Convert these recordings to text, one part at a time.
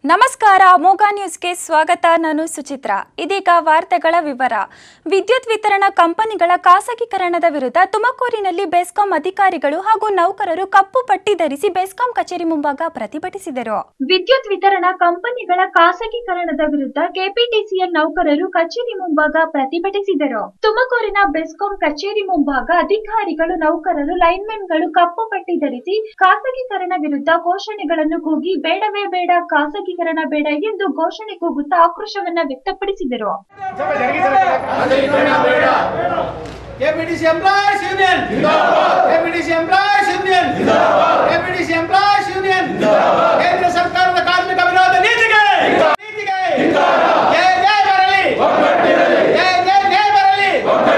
ನಮಸ್ಕಾರ ಮೋಗ ನ್ಯೂಸ್ಗೆ ಸ್ವಾಗತ ನಾನು ಸುಚಿತ್ರಾ ಇದೀಗ ವಾರ್ತೆಗಳ ವಿವರ ವಿದ್ಯುತ್ ವಿತರಣಾ ಕಂಪನಿಗಳ ಖಾಸಗೀಕರಣದ ವಿರುದ್ಧ ತುಮಕೂರಿನಲ್ಲಿ ಬೆಸ್ಕಾಂ ಅಧಿಕಾರಿಗಳು ಹಾಗೂ ನೌಕರರು ಕಪ್ಪು ಪಟ್ಟಿ ಧರಿಸಿ ಬೆಸ್ಕಾಂ ಕಚೇರಿ ಮುಂಭಾಗ ಪ್ರತಿಭಟಿಸಿದರು ವಿದ್ಯುತ್ ವಿತರಣಾ ಕಂಪನಿಗಳ ಖಾಸಗೀಕರಣದ ವಿರುದ್ಧ ಕೆಪಿಟಿಸಿಎಲ್ ನೌಕರರು ಕಚೇರಿ ಮುಂಭಾಗ ಪ್ರತಿಭಟಿಸಿದರು ತುಮಕೂರಿನ ಬೆಸ್ಕಾಂ ಕಚೇರಿ ಮುಂಭಾಗ ಅಧಿಕಾರಿಗಳು ನೌಕರರು ಲೈನ್ಮೆನ್ಗಳು ಕಪ್ಪು ಪಟ್ಟಿ ಧರಿಸಿ ಖಾಸಗೀಕರಣ ವಿರುದ್ಧ ಘೋಷಣೆಗಳನ್ನು ಕೂಗಿ ಬೇಡವೇ ಬೇಡ ಖಾಸಗೀಕರಣ ಬೇಡ ಎಂದು ಘೋಷಣೆ ಕೂಗುತ್ತಾ ಆಕ್ರೋಶವನ್ನ ವ್ಯಕ್ತಪಡಿಸಿದರು KPTC employees union KPTC employees union KPTC employees union ಕೇಂದ್ರ ಸರ್ಕಾರದ ಕಾರ್ಮಿಕ ವಿರೋಧ ನೀತಿಗೆ ನೀತಿಗೆ ಜೈ ಜೈ ಬರಲಿ ಜೈ ಜೈ ಜೈ ಬರಲಿ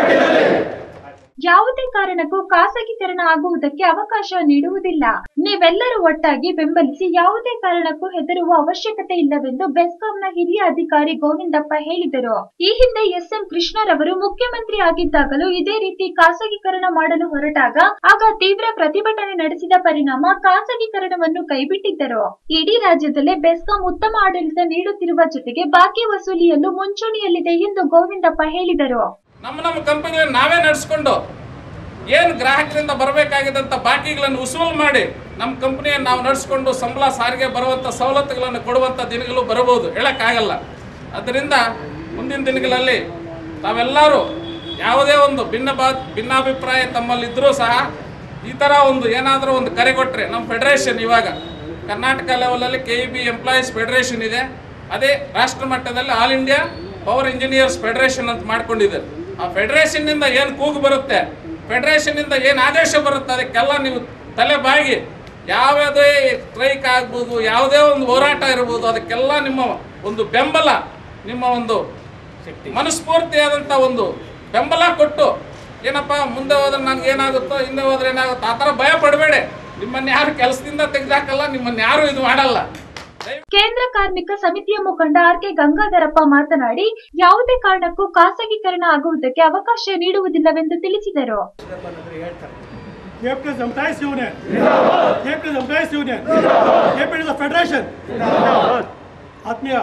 ಯಾವುದೇ ಕಾರಣಕ್ಕೂ ಖಾಸಗೀಕರಣ ಆಗುವುದಕ್ಕೆ ಅವಕಾಶ ನೀಡುವುದಿಲ್ಲ ನೀವೆಲ್ಲರೂ ಒಟ್ಟಾಗಿ ಬೆಂಬಲಿಸಿ ಯಾವುದೇ ಕಾರಣಕ್ಕೂ ಹೆದರುವ ಅವಶ್ಯಕತೆ ಇಲ್ಲವೆಂದು ಬೆಸ್ಕಾಂನ ಹಿರಿಯ ಅಧಿಕಾರಿ ಗೋವಿಂದಪ್ಪ ಹೇಳಿದರು ಈ ಹಿಂದೆ ಎಸ್ ಎಂ ಕೃಷ್ಣರವರು ಮುಖ್ಯಮಂತ್ರಿ ಆಗಿದ್ದಾಗಲೂ ಇದೇ ರೀತಿ ಖಾಸಗೀಕರಣ ಮಾಡಲು ಹೊರಟಾಗ ಆಗ ತೀವ್ರ ಪ್ರತಿಭಟನೆ ನಡೆಸಿದ ಪರಿಣಾಮ ಖಾಸಗೀಕರಣವನ್ನು ಕೈಬಿಟ್ಟಿದ್ದರು ಇಡೀ ರಾಜ್ಯದಲ್ಲೇ ಬೆಸ್ಕಾಂ ಉತ್ತಮ ಆಡಳಿತ ನೀಡುತ್ತಿರುವ ಜೊತೆಗೆ ಬಾಕಿ ವಸೂಲಿಯಲ್ಲೂ ಮುಂಚೂಣಿಯಲ್ಲಿದೆ ಎಂದು ಗೋವಿಂದಪ್ಪ ಹೇಳಿದರು ನಮ್ಮ ನಮ್ಮ ಕಂಪನಿಯನ್ನು ನಾವೇ ನಡೆಸ್ಕೊಂಡು ಏನು ಗ್ರಾಹಕರಿಂದ ಬರಬೇಕಾಗಿದ್ದಂಥ ಬಾಕಿಗಳನ್ನು ಉಸುಲು ಮಾಡಿ ನಮ್ಮ ಕಂಪನಿಯನ್ನು ನಾವು ನಡೆಸ್ಕೊಂಡು ಸಂಬಳ ಸಾರಿಗೆ ಬರುವಂಥ ಸವಲತ್ತುಗಳನ್ನು ಕೊಡುವಂಥ ದಿನಗಳು ಬರಬಹುದು ಹೇಳೋಕ್ಕಾಗಲ್ಲ ಅದರಿಂದ ಮುಂದಿನ ದಿನಗಳಲ್ಲಿ ತಾವೆಲ್ಲರೂ ಯಾವುದೇ ಒಂದು ಭಿನ್ನ ಬಾ ಭಿನ್ನಾಭಿಪ್ರಾಯ ತಮ್ಮಲ್ಲಿದ್ದರೂ ಸಹ ಈ ಥರ ಒಂದು ಏನಾದರೂ ಒಂದು ಕರೆ ಕೊಟ್ಟರೆ ನಮ್ಮ ಫೆಡರೇಷನ್ ಇವಾಗ ಕರ್ನಾಟಕ ಲೆವೆಲಲ್ಲಿ K E B employees federation ಇದೆ ಅದೇ ರಾಷ್ಟ್ರ ಮಟ್ಟದಲ್ಲಿ all India power engineers federation ಅಂತ ಮಾಡ್ಕೊಂಡಿದ್ದಾರೆ ಆ ಫೆಡರೇಷನ್ನಿಂದ ಏನು ಕೂಗು ಬರುತ್ತೆ ಫೆಡರೇಷನ್ನಿಂದ ಏನು ಆದೇಶ ಬರುತ್ತೆ ಅದಕ್ಕೆಲ್ಲ ನೀವು ತಲೆ ಬಾಗಿ ಯಾವುದೇ ಸ್ಟ್ರೈಕ್ ಆಗ್ಬೋದು ಯಾವುದೇ ಒಂದು ಹೋರಾಟ ಇರ್ಬೋದು ಅದಕ್ಕೆಲ್ಲ ನಿಮ್ಮ ಒಂದು ಬೆಂಬಲ ನಿಮ್ಮ ಒಂದು ಮನಸ್ಫೂರ್ತಿಯಾದಂಥ ಒಂದು ಬೆಂಬಲ ಕೊಟ್ಟು ಏನಪ್ಪ ಮುಂದೆ ಹೋದ್ರೆ ನನಗೆ ಏನಾಗುತ್ತೋ ಹಿಂದೆ ಹೋದ್ರೆ ಏನಾಗುತ್ತೋ ಆ ಥರ ಭಯ ಪಡಬೇಡಿ ನಿಮ್ಮನ್ನು ಯಾರು ಕೆಲಸದಿಂದ ತೆಗೆದಾಕಲ್ಲ ನಿಮ್ಮನ್ನು ಯಾರು ಇದು ಮಾಡಲ್ಲ ದಯವಿಟ್ಟು ಕೇಂದ್ರ ಕಾರ್ಮಿಕ ಸಮಿತಿಯ ಮುಖಂಡ ಆರ್ ಕೆ ಗಂಗಾಧರಪ್ಪ ಮಾತನಾಡಿ ಯಾವುದೇ ಕಾರಣಕ್ಕೂ ಖಾಸಗೀಕರಣ ಆಗುವುದಕ್ಕೆ ಅವಕಾಶ ನೀಡುವುದಿಲ್ಲವೆಂದು ತಿಳಿಸಿದರು KPT's Employees Union. KPT's Employees Union. KPT is a federation. ಆತ್ಮೀಯ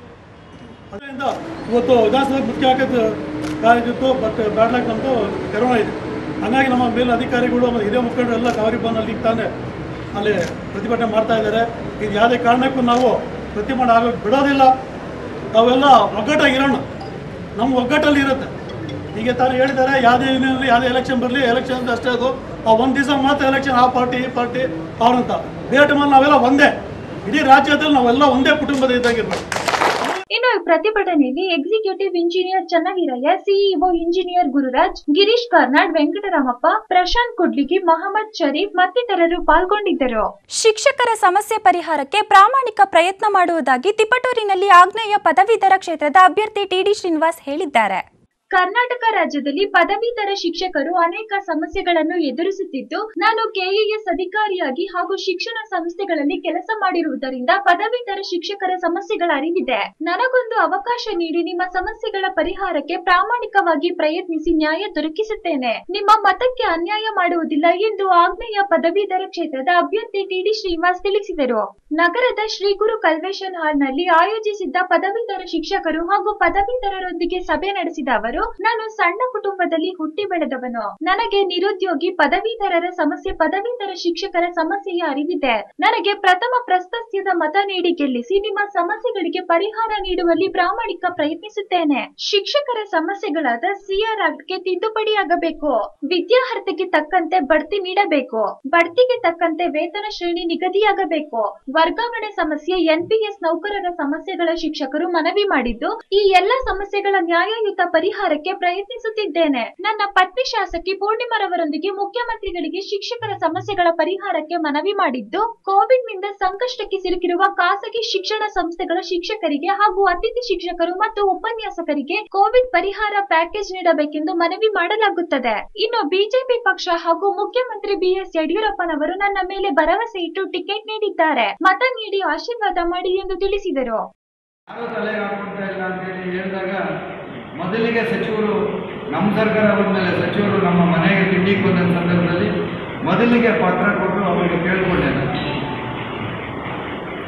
ಅದರಿಂದ ಇವತ್ತು ವಿಧಾನಸಭೆ ಮುಖ್ಯ ಹಾಕಿದ್ದು ಕಾರ್ಯದಿತ್ತು ಬಟ್ ಬ್ಯಾಡ್ ಲಕ್ ನಮ್ಮದು ಕರೋನಾ ಇದೆ ಹಂಗಾಗಿ ನಮ್ಮ ಮೇಲಿನ ಅಧಿಕಾರಿಗಳು ಮತ್ತು ಹಿರಿಯ ಮುಖಂಡರು ಎಲ್ಲ ಕಾವೇರಿ ಬಂದಲ್ಲಿ ತಾನೆ ಅಲ್ಲಿ ಪ್ರತಿಭಟನೆ ಮಾಡ್ತಾ ಇದ್ದಾರೆ ಇದು ಯಾವುದೇ ಕಾರಣಕ್ಕೂ ನಾವು ಪ್ರತಿಭಟನೆ ಆಗೋಕೆ ಬಿಡೋದಿಲ್ಲ ನಾವೆಲ್ಲ ಒಗ್ಗಟ್ಟಾಗಿರೋಣ ನಮ್ಮ ಒಗ್ಗಟ್ಟಲ್ಲಿ ಇರುತ್ತೆ ಈಗ ತಾನು ಹೇಳಿದ್ದಾರೆ ಯಾವುದೇ ಯೂನಿಯನ್ಲಿ ಯಾವುದೇ ಎಲೆಕ್ಷನ್ ಬರಲಿ ಎಲೆಕ್ಷನ್ ಅಂತ ಅಷ್ಟೇ ಅದು ಆ ಒಂದು ದಿವಸ ಮಾತ್ರ ಎಲೆಕ್ಷನ್ ಆ ಪಾರ್ಟಿ ಈ ಪಾರ್ಟಿ ಅವ್ರಂತ ಬೇರೆ ಟೈಮಲ್ಲಿ ನಾವೆಲ್ಲ ಒಂದೇ ಇಡೀ ರಾಜ್ಯದಲ್ಲಿ ನಾವೆಲ್ಲ ಒಂದೇ ಕುಟುಂಬದ ಇದ್ದಾಗಿರ್ಬೇಕು ಇನ್ನು ಈ ಪ್ರತಿಭಟನೆಯಲ್ಲಿ executive engineer Channaveeraiah CEO engineer Gururaj Girish Karnad Venkataramappa Prashanth Kudligi Mohammed Sharif ಮತ್ತಿತರರು ಪಾಲ್ಗೊಂಡಿದ್ದರು ಶಿಕ್ಷಕರ ಸಮಸ್ಯೆ ಪರಿಹಾರಕ್ಕೆ ಪ್ರಾಮಾಣಿಕ ಪ್ರಯತ್ನ ಮಾಡುವುದಾಗಿ ತಿಪಟೂರಿನಲ್ಲಿ ಆಗ್ನೇಯ ಪದವೀಧರ ಕ್ಷೇತ್ರದ ಅಭ್ಯರ್ಥಿ ಟಿಡಿ ಶ್ರೀನಿವಾಸ್ ಹೇಳಿದ್ದಾರೆ ಕರ್ನಾಟಕ ರಾಜ್ಯದಲ್ಲಿ ಪದವೀಧರ ಶಿಕ್ಷಕರು ಅನೇಕ ಸಮಸ್ಯೆಗಳನ್ನು ಎದುರಿಸುತ್ತಿದ್ದು ನಾನು ಕೆಇಎಸ್ ಅಧಿಕಾರಿಯಾಗಿ ಹಾಗೂ ಶಿಕ್ಷಣ ಸಂಸ್ಥೆಗಳಲ್ಲಿ ಕೆಲಸ ಮಾಡಿರುವುದರಿಂದ ಪದವೀಧರ ಶಿಕ್ಷಕರ ಸಮಸ್ಯೆಗಳ ಅರಿವಿದೆ ನನಗೊಂದು ಅವಕಾಶ ನೀಡಿ ನಿಮ್ಮ ಸಮಸ್ಯೆಗಳ ಪರಿಹಾರಕ್ಕೆ ಪ್ರಾಮಾಣಿಕವಾಗಿ ಪ್ರಯತ್ನಿಸಿ ನ್ಯಾಯ ದೊರಕಿಸುತ್ತೇನೆ ನಿಮ್ಮ ಮತಕ್ಕೆ ಅನ್ಯಾಯ ಮಾಡುವುದಿಲ್ಲ ಎಂದು ಆಗ್ನೇಯ ಪದವೀಧರ ಕ್ಷೇತ್ರದ ಅಭ್ಯರ್ಥಿ ಟಿಡಿ ಶ್ರೀನಿವಾಸ್ ತಿಳಿಸಿದರು ನಗರದ ಶ್ರೀ ಗುರು ಕಲ್ವೇಶನ್ ಹಾಲ್ನಲ್ಲಿ ಆಯೋಜಿಸಿದ್ದ ಪದವೀಧರ ಶಿಕ್ಷಕರು ಹಾಗೂ ಪದವೀಧರರೊಂದಿಗೆ ಸಭೆ ನಡೆಸಿದ ಅವರು ನಾನು ಸಣ್ಣ ಕುಟುಂಬದಲ್ಲಿ ಹುಟ್ಟಿ ಬೆಳೆದವನು ನನಗೆ ನಿರುದ್ಯೋಗಿ ಪದವೀಧರರ ಸಮಸ್ಯೆ ಪದವೀಧರ ಶಿಕ್ಷಕರ ಸಮಸ್ಯೆಯ ಅರಿವಿದೆ ನನಗೆ ಪ್ರಥಮ ಪ್ರಶಸ್ತ್ಯದ ಮತ ನೀಡಿ ಗೆಲ್ಲಿಸಿ ನಿಮ್ಮ ಸಮಸ್ಯೆಗಳಿಗೆ ಪರಿಹಾರ ನೀಡುವಲ್ಲಿ ಪ್ರಾಮಾಣಿಕ ಪ್ರಯತ್ನಿಸುತ್ತೇನೆ ಶಿಕ್ಷಕರ ಸಮಸ್ಯೆಗಳಾದ ಸಿಆರ್ ಆಕ್ಟ್ಗೆ ತಿದ್ದುಪಡಿಯಾಗಬೇಕು ವಿದ್ಯಾರ್ಹತೆಗೆ ತಕ್ಕಂತೆ ಬಡ್ತಿ ನೀಡಬೇಕು ಬಡ್ತಿಗೆ ತಕ್ಕಂತೆ ವೇತನ ಶ್ರೇಣಿ ನಿಗದಿಯಾಗಬೇಕು ವರ್ಗಾವಣೆ ಸಮಸ್ಯೆ ಎನ್ಪಿಎಸ್ ನೌಕರರ ಸಮಸ್ಯೆಗಳ ಶಿಕ್ಷಕರು ಮನವಿ ಮಾಡಿದ್ದು ಈ ಎಲ್ಲ ಸಮಸ್ಯೆಗಳ ನ್ಯಾಯಯುತ ಪರಿಹಾರಕ್ಕೆ ಪ್ರಯತ್ನಿಸುತ್ತಿದ್ದೇನೆ ನನ್ನ ಪತ್ನಿ ಶಾಸಕಿ ಪೂರ್ಣಿಮರವರೊಂದಿಗೆ ಮುಖ್ಯಮಂತ್ರಿಗಳಿಗೆ ಶಿಕ್ಷಕರ ಸಮಸ್ಯೆಗಳ ಪರಿಹಾರಕ್ಕೆ ಮನವಿ ಮಾಡಿದ್ದು ಕೋವಿಡ್ ನಿಂದ ಸಂಕಷ್ಟಕ್ಕೆ ಸಿಲುಕಿರುವ ಖಾಸಗಿ ಶಿಕ್ಷಣ ಸಂಸ್ಥೆಗಳ ಶಿಕ್ಷಕರಿಗೆ ಹಾಗೂ ಅತಿಥಿ ಶಿಕ್ಷಕರು ಮತ್ತು ಉಪನ್ಯಾಸಕರಿಗೆ ಕೋವಿಡ್ ಪರಿಹಾರ ಪ್ಯಾಕೇಜ್ ನೀಡಬೇಕೆಂದು ಮನವಿ ಮಾಡಲಾಗುತ್ತದೆ ಇನ್ನು ಬಿಜೆಪಿ ಪಕ್ಷ ಹಾಗೂ ಮುಖ್ಯಮಂತ್ರಿ ಬಿಎಸ್ ಯಡಿಯೂರಪ್ಪನವರು ನನ್ನ ಮೇಲೆ ಭರವಸೆ ಇಟ್ಟು ಟಿಕೆಟ್ ನೀಡಿದ್ದಾರೆ ಮತ ನೀಡಿ ಆಶೀರ್ವಾದ ಮಾಡಿ ಎಂದು ತಿಳಿಸಿದರು ಯಾರೂ ತಲೆ ಹಾಕ್ಕೊಳ್ತಾ ಇಲ್ಲ ಅಂತೇಳಿ ಹೇಳಿದಾಗ ಮೊದಲಿಗೆ ಸಚಿವರು ನಮ್ಮ ಸರ್ಕಾರ ಬಂದಮೇಲೆ ಸಚಿವರು ನಮ್ಮ ಮನೆಗೆ ತಿಂಡಿಗೆ ಬಂದ ಸಂದರ್ಭದಲ್ಲಿ ಮೊದಲಿಗೆ ಪತ್ರ ಕೊಟ್ಟು ಅವರಿಗೆ ಕೇಳ್ಕೊಂಡೆ ನಾನು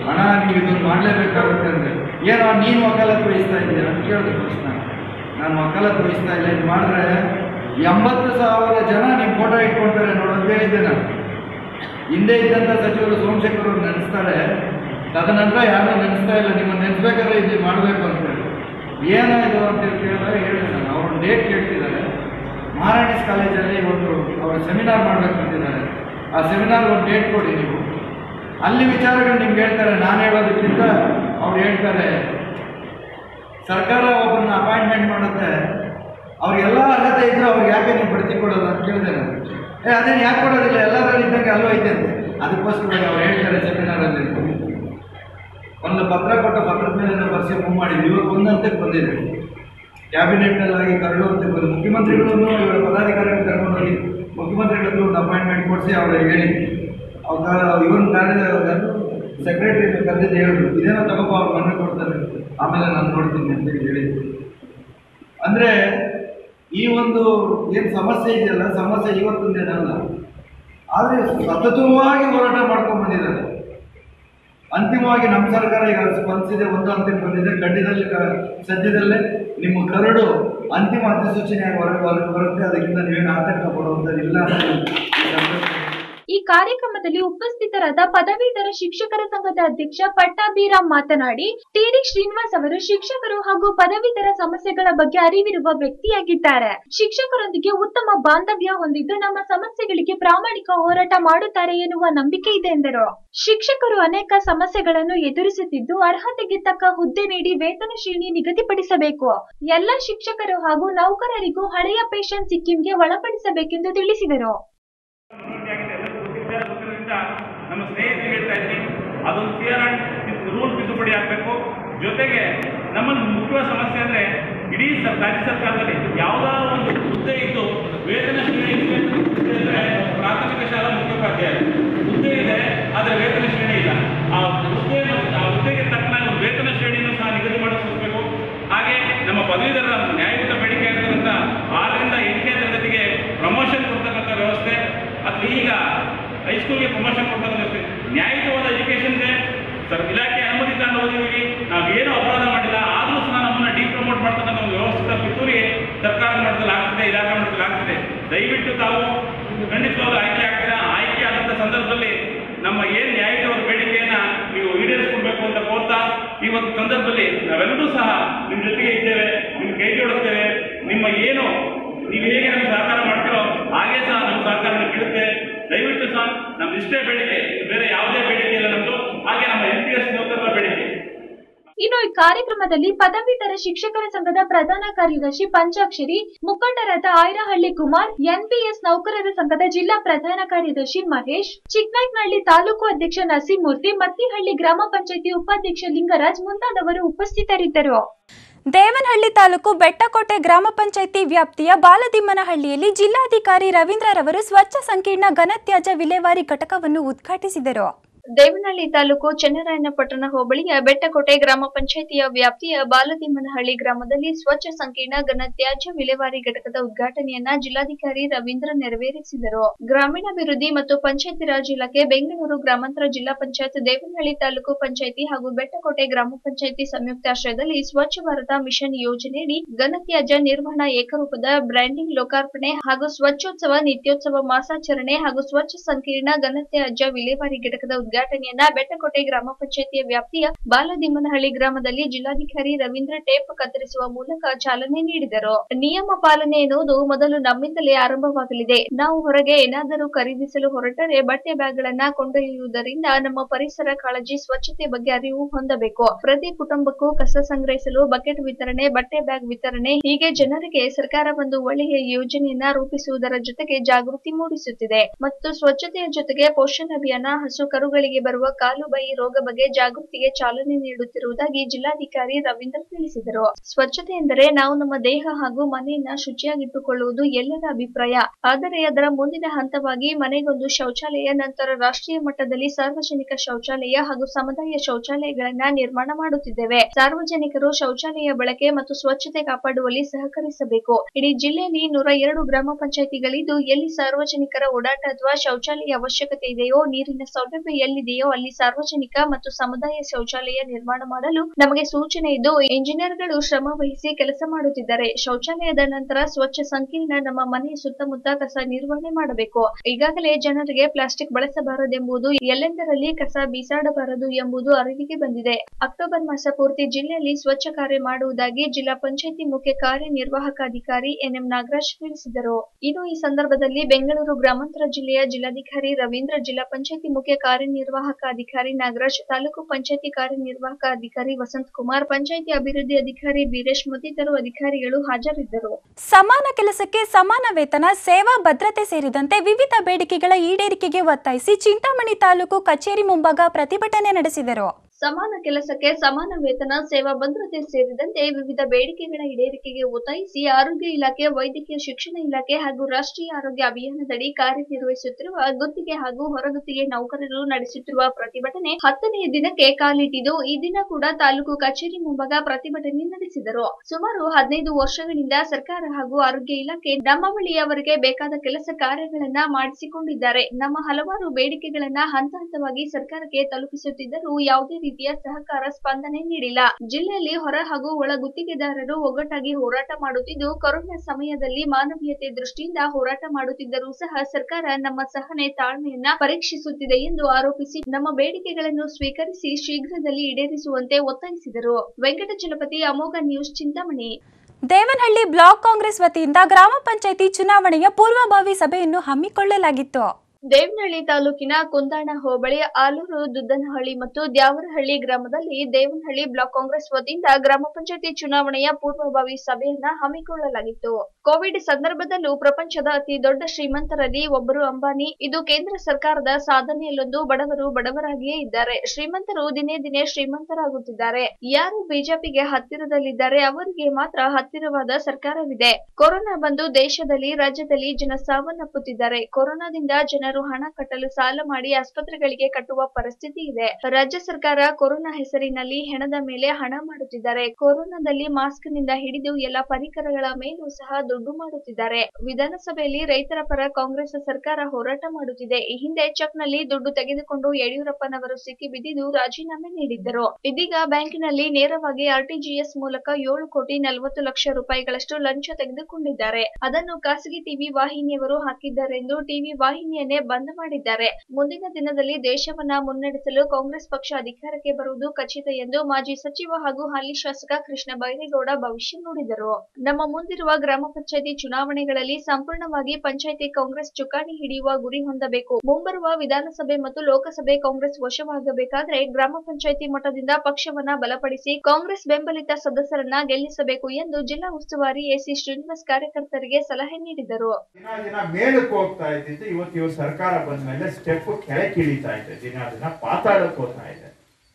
ಹಣ ನೀವು ಇದನ್ನು ಮಾಡಲೇಬೇಕಾಗುತ್ತೆ ಅಂದರೆ ಏನೋ ನೀನು ವಕಾಲತ್ತು ವಹಿಸ್ತಾ ಇದೆಯಾ ಅಂತ ಕೇಳಿದೆ ಫಸ್ಟ್ ನಾನು ನಾನು ವಕಾಲತ್ತು ವಹಿಸ್ತಾ ಇಲ್ಲ ಇದು ಮಾಡಿದ್ರೆ ಎಂಬತ್ತು ಸಾವಿರ ಜನ ನಿಮ್ಮ ಫೋಟೋ ಇಟ್ಕೊಳ್ತಾರೆ ನೋಡು ಅಂತ ಹೇಳಿದ್ದೆ ನಾನು ಹಿಂದೆ ಇದ್ದಂಥ ಸಚಿವರು ಸೋಮಶೇಖರ್ ಅವರು ನೆನೆಸ್ತಾರೆ ತದನಂತರ ಯಾರು ನೆನೆಸ್ತಾ ಇಲ್ಲ ನಿಮ್ಮನ್ನು ನೆನೆಸ್ಬೇಕಾದ್ರೆ ಇದು ಮಾಡಬೇಕು ಅಂತೇಳಿ ಏನಾಯಿತು ಅಂತೇಳಿ ಕೇಳಿದಾಗ ಹೇಳಿದೆ ನಾನು ಅವ್ರು ಡೇಟ್ ಕೇಳ್ತಿದ್ದಾರೆ ಮಹಾರಾಣಿಸ್ ಕಾಲೇಜಲ್ಲಿ ಒಂದು ಅವರು ಸೆಮಿನಾರ್ ಮಾಡಬೇಕು ಅಂತಿದ್ದಾರೆ ಆ ಸೆಮಿನಾರ್ ಒಂದು ಡೇಟ್ ಕೊಡಿ ನೀವು ಅಲ್ಲಿ ವಿಚಾರಗಳು ನಿಮ್ಗೆ ಹೇಳ್ತಾರೆ ನಾನು ಹೇಳೋದಕ್ಕಿಂತ ಅವ್ರು ಹೇಳ್ತಾರೆ ಸರ್ಕಾರ ಒಬ್ಬರನ್ನ ಅಪಾಯಿಂಟ್ಮೆಂಟ್ ಮಾಡುತ್ತೆ ಅವ್ರಿಗೆಲ್ಲ ಅರ್ಹತೆ ಇದ್ರೆ ಅವ್ರಿಗೆ ಯಾಕೆ ನೀವು ಬಡ್ತಿ ಕೊಡೋದು ಅಂತ ಕೇಳಿದೆ ನಾನು ಏ ಅದೇನು ಯಾಕೆ ಕೊಡೋದಿಲ್ಲ ಎಲ್ಲದರಲ್ಲಿ ಇದ್ದಂಗೆ ಅಲ್ಲೂ ಐತೆ ಅಂತೆ ಅದಕ್ಕೋಸ್ಕರ ಅವ್ರು ಹೇಳ್ತಾರೆ ಸೆಮಿನಾರಲ್ಲಿ ಒಂದು ಪತ್ರ ಕೊಟ್ಟ ಪತ್ರದ ಮೇಲೆ ನಾವು ಬರ್ಸಿ ಮೂವ್ ಮಾಡಿದ್ವಿ ಇವಾಗ ಒಂದು ಹಂತಕ್ಕೆ ಬಂದಿದೆ ಕ್ಯಾಬಿನೆಟ್ನಲ್ಲಾಗಿ ಕರಡು ಅಂತ ಬಂದು ಮುಖ್ಯಮಂತ್ರಿಗಳನ್ನು ಇವರ ಪದಾಧಿಕಾರಿಗಳು ಕರ್ಕೊಂಡು ಹೋಗಿ ಮುಖ್ಯಮಂತ್ರಿಗಳದ್ದು ಒಂದು ಅಪಾಯಿಂಟ್ಮೆಂಟ್ ಕೊಡಿಸಿ ಅವ್ರಿಗೆ ಹೇಳಿ ಅವಾಗ ಇವನ್ ಕಾರ್ಯದ ಸೆಕ್ರೆಟರಿ ಕರೆದಿದ್ದು ಹೇಳಿದ್ರು ಇದೇನೋ ತಗೋಪ ಅವ್ರು ಮನೆ ಕೊಡ್ತಾರೆ ಆಮೇಲೆ ನಾನು ನೋಡ್ತೀನಿ ಅಂತ ಹೇಳಿ ಹೇಳಿದ್ರು ಅಂದರೆ ಈ ಒಂದು ಏನು ಸಮಸ್ಯೆ ಇದೆಯಲ್ಲ ಸಮಸ್ಯೆ ಇವತ್ತೊಂದೇನಲ್ಲ ಆದರೆ ಸತತವಾಗಿ ಹೋರಾಟ ಮಾಡ್ಕೊಂಡು ಬಂದಿದ್ದಾರೆ ಅಂತಿಮವಾಗಿ ನಮ್ಮ ಸರ್ಕಾರ ಈಗ ಸ್ಪಂದಿಸಿದೆ ಒಂದು ಹಂತಕ್ಕೆ ಬಂದಿದೆ ಖಂಡಿತದಲ್ಲಿ ಕ- ಸದ್ಯದಲ್ಲೇ ನಿಮ್ಮ ಕರಡು ಅಂತಿಮ ಅಧಿಸೂಚನೆಯಾಗಿ ಹೊರಗೆ ಹೊರಗೆ ಬರುತ್ತೆ ಅದಕ್ಕಿಂತ ನೀವೇನು ಆತಂಕ ಪಡುವಂಥದ್ದಿಲ್ಲ ಅಂತ ಈ ಸಂದರ್ಭದಲ್ಲಿ ಈ ಕಾರ್ಯಕ್ರಮದಲ್ಲಿ ಉಪಸ್ಥಿತರಾದ ಪದವೀಧರ ಶಿಕ್ಷಕರ ಸಂಘದ ಅಧ್ಯಕ್ಷ ಪಟ್ಟಾಭಿರಾಮ್ ಮಾತನಾಡಿ ಟಿಡಿ ಶ್ರೀನಿವಾಸ್ ಅವರು ಶಿಕ್ಷಕರು ಹಾಗೂ ಪದವೀಧರ ಸಮಸ್ಯೆಗಳ ಬಗ್ಗೆ ಅರಿವಿರುವ ವ್ಯಕ್ತಿಯಾಗಿದ್ದಾರೆ ಶಿಕ್ಷಕರೊಂದಿಗೆ ಉತ್ತಮ ಬಾಂಧವ್ಯ ಹೊಂದಿದ್ದು ನಮ್ಮ ಸಮಸ್ಯೆಗಳಿಗೆ ಪ್ರಾಮಾಣಿಕ ಹೋರಾಟ ಮಾಡುತ್ತಾರೆ ಎನ್ನುವ ನಂಬಿಕೆ ಇದೆ ಎಂದರು ಶಿಕ್ಷಕರು ಅನೇಕ ಸಮಸ್ಯೆಗಳನ್ನು ಎದುರಿಸುತ್ತಿದ್ದು ಅರ್ಹತೆಗೆ ತಕ್ಕ ಹುದ್ದೆ ನೀಡಿ ವೇತನ ಶ್ರೇಣಿ ನಿಗದಿಪಡಿಸಬೇಕು ಎಲ್ಲ ಶಿಕ್ಷಕರು ಹಾಗೂ ನೌಕರರಿಗೂ ಹಳೆಯ ಪೆನ್ಷನ್ ಸ್ಕೀಮ್ಗೆ ಒಳಪಡಿಸಬೇಕೆಂದು ತಿಳಿಸಿದರು ಆಗಿದೆ ಎಲ್ಲ ಗೊತ್ತಿದೆ ಗೊತ್ತಿರೋದ್ರಿಂದ ನಮ್ಮ ಸ್ನೇಹಿತರಿಗೆ ಹೇಳ್ತಾ ಇದ್ದೀನಿ ಅದೊಂದು ಕ್ಲಿಯರ್ ರೂಲ್ ತಿದ್ದುಪಡಿ ಆಗಬೇಕು ಜೊತೆಗೆ ನಮ್ಮಲ್ಲಿ ಮುಖ್ಯವಾದ ಸಮಸ್ಯೆ ಅಂದರೆ ಇಡೀ ಸರ್ ರಾಜ್ಯ ಸರ್ಕಾರದಲ್ಲಿ ಯಾವುದಾದ್ರು ಒಂದು ಹುದ್ದೆ ಇದ್ದು ವೇತನ ಶ್ರೇಣಿ ಹುದ್ದೆ ಇದ್ರೆ ಪ್ರಾಥಮಿಕ ಶಾಲಾ ಮುಖ್ಯೋಪಾಧ್ಯಾಯ ಹುದ್ದೆ ಇದೆ ಆದರೆ ವೇತನ ಶ್ರೇಣಿ ಇಲ್ಲ ಆ ಹುದ್ದೆ ಮತ್ತು ಆ ಹುದ್ದೆಗೆ ತಕ್ಕನಾಗಿ ಒಂದು ವೇತನ ಶ್ರೇಣಿಯನ್ನು ಸಹ ನಿಗದಿ ಮಾಡಿಸಬೇಕು ಹಾಗೆ ನಮ್ಮ ಪದವೀಧರ ನ್ಯಾಯಯುತ ಬೇಡಿಕೆ ಆಗಿರುವಂಥ ಆರರಿಂದ ಎಂಟನೇ ತರಗತಿಗೆ ಪ್ರಮೋಷನ್ ಕೊಡ್ತಕ್ಕಂಥ ವ್ಯವಸ್ಥೆ ಅಥವಾ ಈಗ ಹೈಸ್ಕೂಲ್ಗೆ ಪ್ರಮೋಷನ್ ಕೊಡ್ತಕ್ಕಂಥ ವ್ಯವಸ್ಥೆ ನ್ಯಾಯಯುತವಾದ ಎಜುಕೇಷನ್ಗೆ ಸರ್ ಇಲಾಖೆ ಅನುಮತಿ ತಗೊಂಡು ಓದಿದ್ದೀವಿ ನಾವು ಏನೂ ಅಪರಾಧ ಮಾಡಿಲ್ಲ ಆದರೂ ಸಹ ನಮ್ಮನ್ನು ಡಿ ಪ್ರಮೋಟ್ ಮಾಡ್ತಕ್ಕಂಥ ಒಂದು ವ್ಯವಸ್ಥಿತ ಪಿತೂರಿ ಸರ್ಕಾರದ ಮಟ್ಟದಲ್ಲಿ ಆಗ್ತಿದೆ ಇಲಾಖೆ ಮಟ್ಟದಲ್ಲಿ ಆಗ್ತಿದೆ ದಯವಿಟ್ಟು ತಾವು ಖಂಡಿತವಾಗ್ಲೂ ಆಯ್ಕೆ ಆಗ್ತೀರಾ ಆಯ್ಕೆ ಆದಂಥ ಸಂದರ್ಭದಲ್ಲಿ ನಮ್ಮ ಏನು ನ್ಯಾಯಯುತವಾದ ಬೇಡಿಕೆಯನ್ನ ನೀವು ಈಡೇರಿಸ್ಕೊಡ್ಬೇಕು ಅಂತ ಕೋರ್ತಾ ಈ ಒಂದು ಸಂದರ್ಭದಲ್ಲಿ ನಾವೆಲ್ಲರೂ ಸಹ ನಿಮ್ಮ ಜೊತೆಗೆ ಇದ್ದೇವೆ ನಿಮ್ಮ ಕೈ ಜೋಡಿಸ್ತೇವೆ ನಿಮ್ಮ ಏನು ನೀವು ಹೇಗೆ ನಮ್ಗೆ ಸಹಕಾರ ಮಾಡ್ತೀರೋ ಹಾಗೆ ಸಹ ನಮ್ಮ ಸಹಕಾರ ನಿಮಗೆ ದಯವಿಟ್ಟು ಸಹ ನಮ್ದು ಇಷ್ಟೇ ಬೇಡಿಕೆ ಬೇರೆ ಯಾವುದೇ ಬೇಡಿಕೆ ಇಲ್ಲ ನಮ್ಮದು ಹಾಗೆ ನಮ್ಮ ಎನ್ ಪಿ ಎಸ್ ನೌಕರರ ಬೇಡಿಕೆ ಇನ್ನು ಈ ಕಾರ್ಯಕ್ರಮದಲ್ಲಿ ಪದವೀಧರ ಶಿಕ್ಷಕರ ಸಂಘದ ಪ್ರಧಾನ ಕಾರ್ಯದರ್ಶಿ ಪಂಚಾಕ್ಷರಿ ಮುಖಂಡರಾದ ಆಯ್ರಹಳ್ಳಿ ಕುಮಾರ್ ಎನ್ಪಿಎಸ್ ನೌಕರರ ಸಂಘದ ಜಿಲ್ಲಾ ಪ್ರಧಾನ ಕಾರ್ಯದರ್ಶಿ ಮಹೇಶ್ ಚಿಕ್ಕನಾಯ್ಕನಹಳ್ಳಿ ತಾಲೂಕು ಅಧ್ಯಕ್ಷ ನರಸಿಂಹಮೂರ್ತಿ ಮತ್ತಿಹಳ್ಳಿ ಗ್ರಾಮ ಪಂಚಾಯತಿ ಉಪಾಧ್ಯಕ್ಷ ಲಿಂಗರಾಜ್ ಮುಂತಾದವರು ಉಪಸ್ಥಿತರಿದ್ದರು ದೇವನಹಳ್ಳಿ ತಾಲೂಕು ಬೆಟ್ಟಕೋಟೆ ಗ್ರಾಮ ಪಂಚಾಯಿತಿ ವ್ಯಾಪ್ತಿಯ ಬಾಲದಿಮ್ಮನಹಳ್ಳಿಯಲ್ಲಿ ಜಿಲ್ಲಾಧಿಕಾರಿ ರವೀಂದ್ರರವರು ಸ್ವಚ್ಛ ಸಂಕೀರ್ಣ ಘನತ್ಯಾಜ್ಯ ವಿಲೇವಾರಿ ಘಟಕವನ್ನು ಉದ್ಘಾಟಿಸಿದರು ದೇವನಹಳ್ಳಿ ತಾಲೂಕು ಚನ್ನರಾಯನಪಟ್ಟಣ ಹೋಬಳಿಯ ಬೆಟ್ಟಕೋಟೆ ಗ್ರಾಮ ಪಂಚಾಯಿತಿಯ ವ್ಯಾಪ್ತಿಯ ಬಾಲದಿಮ್ಮನಹಳ್ಳಿ ಗ್ರಾಮದಲ್ಲಿ ಸ್ವಚ್ಛ ಸಂಕೀರ್ಣ ಘನತ್ಯಾಜ್ಯ ವಿಲೇವಾರಿ ಘಟಕದ ಉದ್ಘಾಟನೆಯನ್ನ ಜಿಲ್ಲಾಧಿಕಾರಿ ರವೀಂದ್ರ ನೆರವೇರಿಸಿದರು ಗ್ರಾಮೀಣಾಭಿವೃದ್ಧಿ ಮತ್ತು ಪಂಚಾಯತಿ ರಾಜ್ ಇಲಾಖೆ ಬೆಂಗಳೂರು ಗ್ರಾಮಾಂತರ ಜಿಲ್ಲಾ ಪಂಚಾಯತ್ ದೇವನಹಳ್ಳಿ ತಾಲೂಕು ಪಂಚಾಯಿತಿ ಹಾಗೂ ಬೆಟ್ಟಕೋಟೆ ಗ್ರಾಮ ಪಂಚಾಯಿತಿ ಸಂಯುಕ್ತಾಶ್ರಯದಲ್ಲಿ ಸ್ವಚ್ಛ ಭಾರತ ಮಿಷನ್ ಯೋಜನೆಯಡಿ ಘನತ್ಯಾಜ್ಯ ನಿರ್ವಹಣಾ ಏಕರೂಪದ ಬ್ರ್ಯಾಂಡಿಂಗ್ ಲೋಕಾರ್ಪಣೆ ಹಾಗೂ ಸ್ವಚ್ಛೋತ್ಸವ ನಿತ್ಯೋತ್ಸವ ಮಾಸಾಚರಣೆ ಹಾಗೂ ಸ್ವಚ್ಛ ಸಂಕೀರ್ಣ ಘನತ್ಯಾಜ್ಯ ವಿಲೇವಾರಿ ಘಟಕದ ಉದ್ಘಾಟನೆಯನ್ನ ಬೆಟ್ಟಕೋಟೆ ಗ್ರಾಮ ಪಂಚಾಯಿತಿಯ ವ್ಯಾಪ್ತಿಯ ಬಾಲದಿಮ್ಮನಹಳ್ಳಿ ಗ್ರಾಮದಲ್ಲಿ ಜಿಲ್ಲಾಧಿಕಾರಿ ರವೀಂದ್ರ ಟೇಪ್ ಕತ್ತರಿಸುವ ಮೂಲಕ ಚಾಲನೆ ನೀಡಿದರು ನಿಯಮ ಪಾಲನೆ ಎನ್ನುವುದು ಮೊದಲು ನಮ್ಮಿಂದಲೇ ಆರಂಭವಾಗಲಿದೆ ನಾವು ಹೊರಗೆ ಏನಾದರೂ ಖರೀದಿಸಲು ಹೊರಟರೆ ಬಟ್ಟೆ ಬ್ಯಾಗ್ಗಳನ್ನ ಕೊಂಡೊಯ್ಯುವುದರಿಂದ ನಮ್ಮ ಪರಿಸರ ಕಾಳಜಿ ಸ್ವಚ್ಛತೆ ಬಗ್ಗೆ ಅರಿವು ಹೊಂದಬೇಕು ಪ್ರತಿ ಕುಟುಂಬಕ್ಕೂ ಕಸ ಸಂಗ್ರಹಿಸಲು ಬಕೆಟ್ ವಿತರಣೆ ಬಟ್ಟೆ ಬ್ಯಾಗ್ ವಿತರಣೆ ಹೀಗೆ ಜನರಿಗೆ ಸರ್ಕಾರ ಒಂದು ಒಳ್ಳೆಯ ಯೋಜನೆಯನ್ನ ರೂಪಿಸುವುದರ ಜೊತೆಗೆ ಜಾಗೃತಿ ಮೂಡಿಸುತ್ತಿದೆ ಮತ್ತು ಸ್ವಚ್ಛತೆಯ ಜೊತೆಗೆ ಪೋಷಣ ಅಭಿಯಾನ ಹಸು ಕರುಗಳಿಗೆ ಬರುವ ಕಾಲು ಬಾಯಿ ರೋಗ ಬಗ್ಗೆ ಜಾಗೃತಿಗೆ ಚಾಲನೆ ನೀಡುತ್ತಿರುವುದಾಗಿ ಜಿಲ್ಲಾಧಿಕಾರಿ ರವೀಂದ್ರ ತಿಳಿಸಿದರು ಸ್ವಚ್ಛತೆ ಎಂದರೆ ನಾವು ನಮ್ಮ ದೇಹ ಹಾಗೂ ಮನೆಯನ್ನ ಶುಚಿಯಾಗಿಟ್ಟುಕೊಳ್ಳುವುದು ಎಲ್ಲರ ಅಭಿಪ್ರಾಯ ಆದರೆ ಅದರ ಮುಂದಿನ ಹಂತವಾಗಿ ಮನೆಗೊಂದು ಶೌಚಾಲಯ ನಂತರ ರಾಷ್ಟ್ರೀಯ ಮಟ್ಟದಲ್ಲಿ ಸಾರ್ವಜನಿಕ ಶೌಚಾಲಯ ಹಾಗೂ ಸಮುದಾಯ ಶೌಚಾಲಯಗಳನ್ನ ನಿರ್ಮಾಣ ಮಾಡುತ್ತಿದ್ದೇವೆ ಸಾರ್ವಜನಿಕರು ಶೌಚಾಲಯ ಬಳಕೆ ಮತ್ತು ಸ್ವಚ್ಛತೆ ಕಾಪಾಡುವಲ್ಲಿ ಸಹಕರಿಸಬೇಕು ಇಡೀ ಜಿಲ್ಲೆಯಲ್ಲಿ ನೂರ ಎರಡು ಗ್ರಾಮ ಪಂಚಾಯಿತಿಗಳಿದ್ದು ಎಲ್ಲಿ ಸಾರ್ವಜನಿಕರ ಓಡಾಟ ಅಥವಾ ಶೌಚಾಲಯ ಅವಶ್ಯಕತೆ ಇದೆಯೋ ನೀರಿನ ಸೌಲಭ್ಯ ಎಲ್ಲಿ ಎಲ್ಲೆಲ್ಲಿದೆಯೋ ಅಲ್ಲಿ ಸಾರ್ವಜನಿಕ ಮತ್ತು ಸಮುದಾಯ ಶೌಚಾಲಯ ನಿರ್ಮಾಣ ಮಾಡಲು ನಮಗೆ ಸೂಚನೆ ಇದ್ದು ಇಂಜಿನಿಯರ್ಗಳು ಶ್ರಮ ವಹಿಸಿ ಕೆಲಸ ಮಾಡುತ್ತಿದ್ದಾರೆ ಶೌಚಾಲಯದ ನಂತರ ಸ್ವಚ್ಛ ಸಂಕೀರ್ಣ ನಮ್ಮ ಮನೆಯ ಸುತ್ತಮುತ್ತ ಕಸ ನಿರ್ವಹಣೆ ಮಾಡಬೇಕು ಈಗಾಗಲೇ ಜನರಿಗೆ ಪ್ಲಾಸ್ಟಿಕ್ ಬಳಸಬಾರದೆಂಬುದು ಎಲ್ಲೆಂದರಲ್ಲಿ ಕಸ ಬೀಸಾಡಬಾರದು ಎಂಬುದು ಅರಿವಿಗೆ ಬಂದಿದೆ ಅಕ್ಟೋಬರ್ ಮಾಸ ಪೂರ್ತಿ ಜಿಲ್ಲೆಯಲ್ಲಿ ಸ್ವಚ್ಛ ಕಾರ್ಯ ಮಾಡುವುದಾಗಿ ಜಿಲ್ಲಾ ಪಂಚಾಯಿತಿ ಮುಖ್ಯ ಕಾರ್ಯನಿರ್ವಾಹಕಾಧಿಕಾರಿ ಎನ್ಎಂ ನಾಗರಾಜ್ ತಿಳಿಸಿದರು ಇನ್ನು ಈ ಸಂದರ್ಭದಲ್ಲಿ ಬೆಂಗಳೂರು ಗ್ರಾಮಾಂತರ ಜಿಲ್ಲೆಯ ಜಿಲ್ಲಾಧಿಕಾರಿ ರವೀಂದ್ರ ಜಿಲ್ಲಾ ಪಂಚಾಯಿತಿ ಮುಖ್ಯ ಕಾರ್ಯನಿರ್ವಾಹಕ ಅಧಿಕಾರಿ ನಾಗರಾಜ್ ತಾಲೂಕು ಪಂಚಾಯಿತಿ ಕಾರ್ಯನಿರ್ವಾಹಕ ಅಧಿಕಾರಿ ವಸಂತ್ ಕುಮಾರ್ ಪಂಚಾಯಿತಿ ಅಭಿವೃದ್ಧಿ ಅಧಿಕಾರಿ ವೀರೇಶ್ ಮತ್ತಿತರರು ಅಧಿಕಾರಿಗಳು ಹಾಜರಿದ್ದರು ಸಮಾನ ಕೆಲಸಕ್ಕೆ ಸಮಾನ ವೇತನ ಸೇವಾ ಭದ್ರತೆ ಸೇರಿದಂತೆ ವಿವಿಧ ಬೇಡಿಕೆಗಳ ಈಡೇರಿಕೆಗೆ ಒತ್ತಾಯಿಸಿ ಚಿಂತಾಮಣಿ ತಾಲೂಕು ಕಚೇರಿ ಮುಂಭಾಗ ಪ್ರತಿಭಟನೆ ನಡೆಸಿದರು ಸಮಾನ ಕೆಲಸಕ್ಕೆ ಸಮಾನ ವೇತನ ಸೇವಾ ಭದ್ರತೆ ಸೇರಿದಂತೆ ವಿವಿಧ ಬೇಡಿಕೆಗಳ ಈಡೇರಿಕೆಗೆ ಒತ್ತಾಯಿಸಿ ಆರೋಗ್ಯ ಇಲಾಖೆ ವೈದ್ಯಕೀಯ ಶಿಕ್ಷಣ ಇಲಾಖೆ ಹಾಗೂ ರಾಷ್ಟ್ರೀಯ ಆರೋಗ್ಯ ಅಭಿಯಾನದಡಿ ಕಾರ್ಯನಿರ್ವಹಿಸುತ್ತಿರುವ ಗುತ್ತಿಗೆ ಹಾಗೂ ಹೊರಗುತ್ತಿಗೆ ನೌಕರರು ನಡೆಸುತ್ತಿರುವ ಪ್ರತಿಭಟನೆ ಹತ್ತನೆಯ ದಿನಕ್ಕೆ ಕಾಲಿಟ್ಟಿದ್ದು ಈ ದಿನ ಕೂಡ ತಾಲೂಕು ಕಚೇರಿ ಮುಂಭಾಗ ಪ್ರತಿಭಟನೆ ನಡೆಸಿದರು ಸುಮಾರು ಹದಿನೈದು ವರ್ಷಗಳಿಂದ ಸರ್ಕಾರ ಹಾಗೂ ಆರೋಗ್ಯ ಇಲಾಖೆ ನಮ್ಮ ಬಳಿಯವರಿಗೆ ಬೇಕಾದ ಕೆಲಸ ಕಾರ್ಯಗಳನ್ನ ಮಾಡಿಸಿಕೊಂಡಿದ್ದಾರೆ ನಮ್ಮ ಹಲವಾರು ಬೇಡಿಕೆಗಳನ್ನ ಹಂತ ಹಂತವಾಗಿ ಸರ್ಕಾರಕ್ಕೆ ತಲುಪಿಸುತ್ತಿದ್ದರೂ ಯಾವುದೇ ರೀತಿಯ ಸಹಕಾರ ಸ್ಪಂದನೆ ನೀಡಿಲ್ಲ ಜಿಲ್ಲೆಯಲ್ಲಿ ಹೊರ ಹಾಗೂ ಒಳ ಗುತ್ತಿಗೆದಾರರು ಒಗ್ಗಟ್ಟಾಗಿ ಹೋರಾಟ ಮಾಡುತ್ತಿದ್ದು ಕೊರೋನಾ ಸಮಯದಲ್ಲಿ ಮಾನವೀಯತೆ ದೃಷ್ಟಿಯಿಂದ ಹೋರಾಟ ಮಾಡುತ್ತಿದ್ದರೂ ಸಹ ಸರ್ಕಾರ ನಮ್ಮ ಸಹನೆ ತಾಳ್ಮೆಯನ್ನ ಪರೀಕ್ಷಿಸುತ್ತಿದೆ ಎಂದು ಆರೋಪಿಸಿ ನಮ್ಮ ಬೇಡಿಕೆಗಳನ್ನು ಸ್ವೀಕರಿಸಿ ಶೀಘ್ರದಲ್ಲಿ ಈಡೇರಿಸುವಂತೆ ಒತ್ತಾಯಿಸಿದರು Venkatachalapathi Amogha news Chintamani Devanahalli block Congress ವತಿಯಿಂದ ಗ್ರಾಮ ಪಂಚಾಯಿತಿ ಚುನಾವಣೆಯ ಪೂರ್ವಭಾವಿ ಸಭೆಯನ್ನು ಹಮ್ಮಿಕೊಳ್ಳಲಾಗಿತ್ತು ದೇವನಹಳ್ಳಿ ತಾಲೂಕಿನ ಕುಂದಾಣ ಹೋಬಳಿ ಆಲೂರು ದುದ್ದನಹಳ್ಳಿ ಮತ್ತು ದ್ಯಾವರಹಳ್ಳಿ ಗ್ರಾಮದಲ್ಲಿ ದೇವನಹಳ್ಳಿ ಬ್ಲಾಕ್ ಕಾಂಗ್ರೆಸ್ ವತಿಯಿಂದ ಗ್ರಾಮ ಪಂಚಾಯತಿ ಚುನಾವಣೆಯ ಪೂರ್ವಭಾವಿ ಸಭೆಯನ್ನ ಹಮ್ಮಿಕೊಳ್ಳಲಾಗಿತ್ತು ಕೋವಿಡ್ ಸಂದರ್ಭದಲ್ಲೂ ಪ್ರಪಂಚದ ಅತಿ ದೊಡ್ಡ ಶ್ರೀಮಂತರಲ್ಲಿ ಒಬ್ಬರು ಅಂಬಾನಿ ಇದು ಕೇಂದ್ರ ಸರ್ಕಾರದ ಸಾಧನೆಯಲ್ಲೊಂದು ಬಡವರು ಬಡವರಾಗಿಯೇ ಇದ್ದಾರೆ ಶ್ರೀಮಂತರು ದಿನೇ ದಿನೇ ಶ್ರೀಮಂತರಾಗುತ್ತಿದ್ದಾರೆ ಯಾರು ಬಿಜೆಪಿಗೆ ಹತ್ತಿರದಲ್ಲಿದ್ದಾರೆ ಅವರಿಗೆ ಮಾತ್ರ ಹತ್ತಿರವಾದ ಸರ್ಕಾರವಿದೆ ಕೊರೋನಾ ಬಂದು ದೇಶದಲ್ಲಿ ರಾಜ್ಯದಲ್ಲಿ ಜನ ಸಾವನ್ನಪ್ಪುತ್ತಿದ್ದಾರೆ ಕೊರೋನಾದಿಂದ ಜನರು ಹಣ ಕಟ್ಟಲು ಸಾಲ ಮಾಡಿ ಆಸ್ಪತ್ರೆಗಳಿಗೆ ಕಟ್ಟುವ ಪರಿಸ್ಥಿತಿ ಇದೆ ರಾಜ್ಯ ಸರ್ಕಾರ ಕೊರೋನಾ ಹೆಸರಿನಲ್ಲಿ ಹೆಣದ ಮೇಲೆ ಹಣ ಮಾಡುತ್ತಿದ್ದಾರೆ ಕೊರೋನಾದಲ್ಲಿ ಮಾಸ್ಕ್ ನಿಂದ ಹಿಡಿದು ಎಲ್ಲ ಪರಿಕರಗಳ ಮೇಲೂ ಸಹ ದುಡ್ಡು ಮಾಡುತ್ತಿದ್ದಾರೆ ವಿಧಾನಸಭೆಯಲ್ಲಿ ರೈತರ ಪರ ಕಾಂಗ್ರೆಸ್ ಸರ್ಕಾರ ಹೋರಾಟ ಮಾಡುತ್ತಿದೆ ಈ ಹಿಂದೆ ಚೆಕ್ ನಲ್ಲಿ ದುಡ್ಡು ತೆಗೆದುಕೊಂಡು ಯಡಿಯೂರಪ್ಪನವರು ಸಿಕ್ಕಿ ಬಿದ್ದಿದ್ದು ರಾಜೀನಾಮೆ ನೀಡಿದ್ದರು ಇದೀಗ ಬ್ಯಾಂಕಿನಲ್ಲಿ ನೇರವಾಗಿ ಆರ್ಟಿಜಿಎಸ್ ಮೂಲಕ ಏಳು ಕೋಟಿ ನಲವತ್ತು ಲಕ್ಷ ರೂಪಾಯಿಗಳಷ್ಟು ಲಂಚ ತೆಗೆದುಕೊಂಡಿದ್ದಾರೆ ಅದನ್ನು ಖಾಸಗಿ ಟಿವಿ ವಾಹಿನಿಯವರು ಹಾಕಿದ್ದಾರೆ ಎಂದು ಟಿವಿ ವಾಹಿನಿಯನ್ನೇ ಬಂದ್ ಮಾಡಿದ್ದಾರೆ ಮುಂದಿನ ದಿನದಲ್ಲಿ ದೇಶವನ್ನ ಮುನ್ನಡೆಸಲು ಕಾಂಗ್ರೆಸ್ ಪಕ್ಷ ಅಧಿಕಾರಕ್ಕೆ ಬರುವುದು ಖಚಿತ ಎಂದು ಮಾಜಿ ಸಚಿವ ಹಾಗೂ ಹಾಲಿ ಶಾಸಕ ಕೃಷ್ಣ ಬೈರೇಗೌಡ ಭವಿಷ್ಯ ನುಡಿದರು ನಮ್ಮ ಮುಂದಿರುವ ಗ್ರಾಮ ಪಂಚಾಯತಿ ಚುನಾವಣೆಗಳಲ್ಲಿ ಸಂಪೂರ್ಣವಾಗಿ ಪಂಚಾಯತಿ ಕಾಂಗ್ರೆಸ್ ಚುಕ್ಕಾಣಿ ಹಿಡಿಯುವ ಗುರಿ ಹೊಂದಬೇಕು ಮುಂಬರುವ ವಿಧಾನಸಭೆ ಮತ್ತು ಲೋಕಸಭೆ ಕಾಂಗ್ರೆಸ್ ವಶವಾಗಬೇಕಾದ್ರೆ ಗ್ರಾಮ ಪಂಚಾಯತಿ ಮಟ್ಟದಿಂದ ಪಕ್ಷವನ್ನ ಬಲಪಡಿಸಿ ಕಾಂಗ್ರೆಸ್ ಬೆಂಬಲಿತ ಸದಸ್ಯರನ್ನ ಗೆಲ್ಲಿಸಬೇಕು ಎಂದು ಜಿಲ್ಲಾ ಉಸ್ತುವಾರಿ ಎಸಿ ಶ್ರೀನಿವಾಸ್ ಕಾರ್ಯಕರ್ತರಿಗೆ ಸಲಹೆ ನೀಡಿದರು ದಿನ ದಿನ ಮೇಲಕ್ಕೆ ಹೋಗ್ತಾ ಇದ್ದಿದ್ದು ಇವತ್ತು ಇವ್ರ ಸರ್ಕಾರ ಬಂದ ಮೇಲೆ ಸ್ಟೆಪ್ ಕೆಳಕ್ಕೆ ಇಳಿತಾ ಇದೆ ದಿನ ದಿನ ಪಾತಾಳಕ್ಕೆ ಹೋಗ್ತಾ ಇದೆ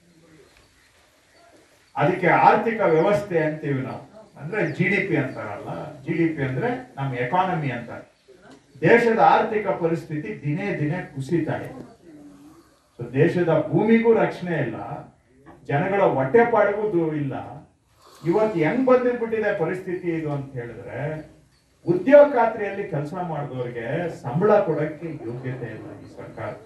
ಅದಕ್ಕೆ ಆರ್ಥಿಕ ವ್ಯವಸ್ಥೆ ಅಂತೀವಿ ನಾವು ಅಂದ್ರೆ ಜಿ ಡಿ ಪಿ ಅಂತಾರಲ್ಲ ಜಿ ಡಿ ಪಿ ಅಂದ್ರೆ ನಮ್ಮ ಎಕಾನಮಿ ಅಂತಾರೆ ದೇಶದ ಆರ್ಥಿಕ ಪರಿಸ್ಥಿತಿ ದಿನೇ ದಿನೇ ಕುಸಿತಾ ಇದೆ ಸೊ ದೇಶದ ಭೂಮಿಗೂ ರಕ್ಷಣೆ ಇಲ್ಲ ಜನಗಳ ಹೊಟ್ಟೆಪಾಡಿಗೂ ದೂ- ಇಲ್ಲ ಇವತ್ತು ಹೆಂಗ್ ಬಂದಿರ್ಬಿಟ್ಟಿದೆ ಪರಿಸ್ಥಿತಿ ಇದು ಅಂತ ಹೇಳಿದ್ರೆ ಉದ್ಯೋಗ ಖಾತ್ರಿಯಲ್ಲಿ ಕೆಲಸ ಮಾಡಿದವರಿಗೆ ಸಂಬಳ ಕೊಡಕ್ಕೆ ಯೋಗ್ಯತೆ ಇಲ್ಲ ಈ ಸರ್ಕಾರಕ್ಕೆ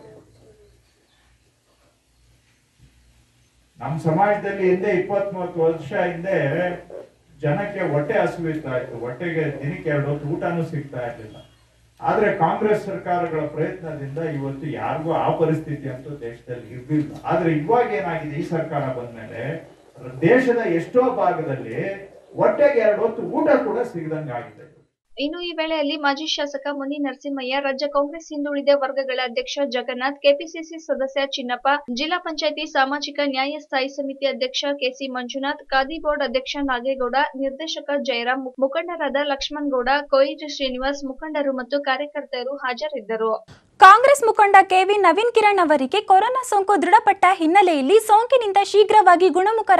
ನಮ್ಮ ಸಮಾಜದಲ್ಲಿ ಹಿಂದೆ ಇಪ್ಪತ್ತ್ ಮೂವತ್ತು ವರ್ಷ ಹಿಂದೆ ಜನಕ್ಕೆ ಹೊಟ್ಟೆ ಹಸುವಿಸ್ತಾ ಇತ್ತು ಹೊಟ್ಟೆಗೆ ದಿನಕ್ಕೆ ಎರಡು ಹೊತ್ತು ಊಟನೂ ಸಿಗ್ತಾ ಇರ್ಲಿಲ್ಲ ಆದ್ರೆ ಕಾಂಗ್ರೆಸ್ ಸರ್ಕಾರಗಳ ಪ್ರಯತ್ನದಿಂದ ಇವತ್ತು ಯಾರಿಗೂ ಆ ಪರಿಸ್ಥಿತಿ ಅಂತೂ ದೇಶದಲ್ಲಿ ಇರ್ಲಿಲ್ಲ ಆದ್ರೆ ಇವಾಗ ಏನಾಗಿದೆ ಈ ಸರ್ಕಾರ ಬಂದ್ಮೇಲೆ ದೇಶದ ಎಷ್ಟೋ ಭಾಗದಲ್ಲಿ ಹೊಟ್ಟೆಗೆ ಎರಡು ಹೊತ್ತು ಊಟ ಕೂಡ ಸಿಗದಂಗಾಗಿದೆ ಇನ್ನು ಈ ವೇಳೆಯಲ್ಲಿ ಮಾಜಿ ಶಾಸಕ ಮುನಿ ನರಸಿಂಹಯ್ಯ ರಾಜ್ಯ ಕಾಂಗ್ರೆಸ್ ಹಿಂದುಳಿದ ವರ್ಗಗಳ ಅಧ್ಯಕ್ಷ ಜಗನ್ನಾಥ್ ಕೆಪಿಸಿಸಿ ಸದಸ್ಯ ಚಿನ್ನಪ್ಪ ಜಿಲ್ಲಾ ಪಂಚಾಯಿತಿ ಸಾಮಾಜಿಕ ನ್ಯಾಯ ಸ್ಥಾಯಿ ಸಮಿತಿ ಅಧ್ಯಕ್ಷ ಕೆಸಿ ಮಂಜುನಾಥ್ ಖಾದಿ ಬೋರ್ಡ್ ಅಧ್ಯಕ್ಷ ನಾಗೇಗೌಡ ನಿರ್ದೇಶಕ ಜಯರಾಮ್ ಮುಖಂಡರಾದ ಲಕ್ಷ್ಮಣ್ ಗೌಡ ಕೊಯಿಜ್ ಶ್ರೀನಿವಾಸ್ ಮುಖಂಡರು ಮತ್ತು ಕಾರ್ಯಕರ್ತರು ಹಾಜರಿದ್ದರು ಕಾಂಗ್ರೆಸ್ ಮುಖಂಡ ಕೆವಿ ನವೀನ್ ಕಿರಣ್ ಅವರಿಗೆ ಕೊರೋನಾ ಸೋಂಕು ದೃಢಪಟ್ಟ ಹಿನ್ನೆಲೆಯಲ್ಲಿ ಸೋಂಕಿನಿಂದ ಶೀಘ್ರವಾಗಿ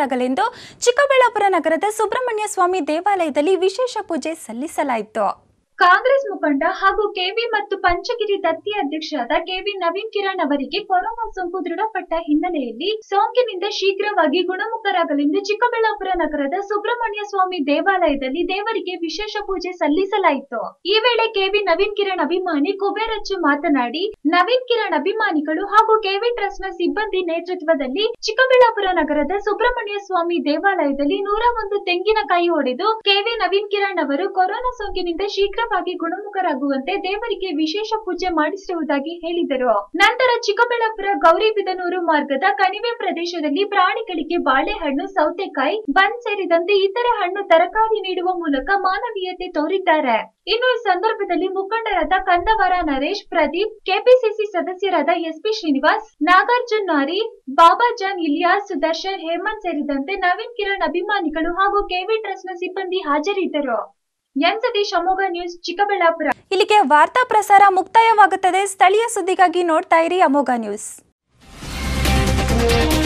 ಗುಣಮುಖರಾಗಲೆಂದು ಚಿಕ್ಕಬಳ್ಳಾಪುರ ನಗರದ ಸುಬ್ರಹ್ಮಣ್ಯ ಸ್ವಾಮಿ ದೇವಾಲಯದಲ್ಲಿ ವಿಶೇಷ ಪೂಜೆ ಸಲ್ಲಿಸಲಾಯಿತು ಕಾಂಗ್ರೆಸ್ ಮುಖಂಡ ಹಾಗೂ ಕೆವಿ ಮತ್ತು ಪಂಚಗಿರಿ ದತ್ತಿ ಅಧ್ಯಕ್ಷರಾದ ಕೆವಿ ನವೀನ್ ಕಿರಣ್ ಅವರಿಗೆ ಕೊರೋನಾ ಸೋಂಕು ದೃಢಪಟ್ಟ ಹಿನ್ನೆಲೆಯಲ್ಲಿ ಸೋಂಕಿನಿಂದ ಶೀಘ್ರವಾಗಿ ಗುಣಮುಖರಾಗಲೆಂದು ಚಿಕ್ಕಬಳ್ಳಾಪುರ ನಗರದ ಸುಬ್ರಹ್ಮಣ್ಯ ಸ್ವಾಮಿ ದೇವಾಲಯದಲ್ಲಿ ದೇವರಿಗೆ ವಿಶೇಷ ಪೂಜೆ ಸಲ್ಲಿಸಲಾಯಿತು ಈ ವೇಳೆ ಕೆವಿ ನವೀನ್ ಕಿರಣ್ ಅಭಿಮಾನಿ ಕುಬೇರಚ್ಚು ಮಾತನಾಡಿ ನವೀನ್ ಕಿರಣ್ ಅಭಿಮಾನಿಗಳು ಹಾಗೂ ಕೆವಿ ಟ್ರಸ್ಟ್ ನ ಸಿಬ್ಬಂದಿ ನೇತೃತ್ವದಲ್ಲಿ ಚಿಕ್ಕಬಳ್ಳಾಪುರ ನಗರದ ಸುಬ್ರಹ್ಮಣ್ಯ ಸ್ವಾಮಿ ದೇವಾಲಯದಲ್ಲಿ ನೂರ ಒಂದು ತೆಂಗಿನಕಾಯಿ ಹೊಡೆದು ಕೆವಿ ನವೀನ್ ಕಿರಣ್ ಅವರು ಕೊರೋನಾ ಸೋಂಕಿನಿಂದ ಶೀಘ್ರವಾಗಿ ಗುಣಮುಖರಾಗುವಂತೆ ದೇವರಿಗೆ ವಿಶೇಷ ಪೂಜೆ ಮಾಡಿಸಿರುವುದಾಗಿ ಹೇಳಿದರು ನಂತರ ಚಿಕ್ಕಬಳ್ಳಾಪುರ ಗೌರಿಬಿದನೂರು ಮಾರ್ಗದ ಕಣಿವೆ ಪ್ರದೇಶದಲ್ಲಿ ಪ್ರಾಣಿಗಳಿಗೆ ಬಾಳೆಹಣ್ಣು ಸೌತೆಕಾಯಿ ಬನ್ ಸೇರಿದಂತೆ ಇತರೆ ಹಣ್ಣು ತರಕಾರಿ ನೀಡುವ ಮೂಲಕ ಮಾನವೀಯತೆ ತೋರಿದ್ದಾರೆ ಇನ್ನು ಈ ಸಂದರ್ಭದಲ್ಲಿ ಮುಖಂಡರಾದ ಕಂದವರ ನರೇಶ್ ಪ್ರದೀಪ್ ಕೆಪಿಸಿಸಿ ಸದಸ್ಯರಾದ ಎಸ್ಪಿ ಶ್ರೀನಿವಾಸ್ ನಾಗಾರ್ಜುನ್ ನಾರಿ ಬಾಬಾಜಾನ್ ಇಲಿಯಾಸ್ ಸುದರ್ಶನ್ ಹೇಮಂತ್ ಸೇರಿದಂತೆ ನವೀನ್ ಕಿರಣ್ ಅಭಿಮಾನಿಗಳು ಹಾಗೂ ಕೆವಿ ಟ್ರಸ್ಟ್ ನ ಸಿಬ್ಬಂದಿ ಹಾಜರಿದ್ದರು ಎನ್ ಸತೀಶ್ ಅಮೋಘ ನ್ಯೂಸ್ ಚಿಕ್ಕಬಳ್ಳಾಪುರ ಇಲ್ಲಿಗೆ ವಾರ್ತಾ ಪ್ರಸಾರ ಮುಕ್ತಾಯವಾಗುತ್ತದೆ ಸ್ಥಳೀಯ ಸುದ್ದಿಗಾಗಿ ನೋಡ್ತಾ ಇರಿ ಅಮೋಘ ನ್ಯೂಸ್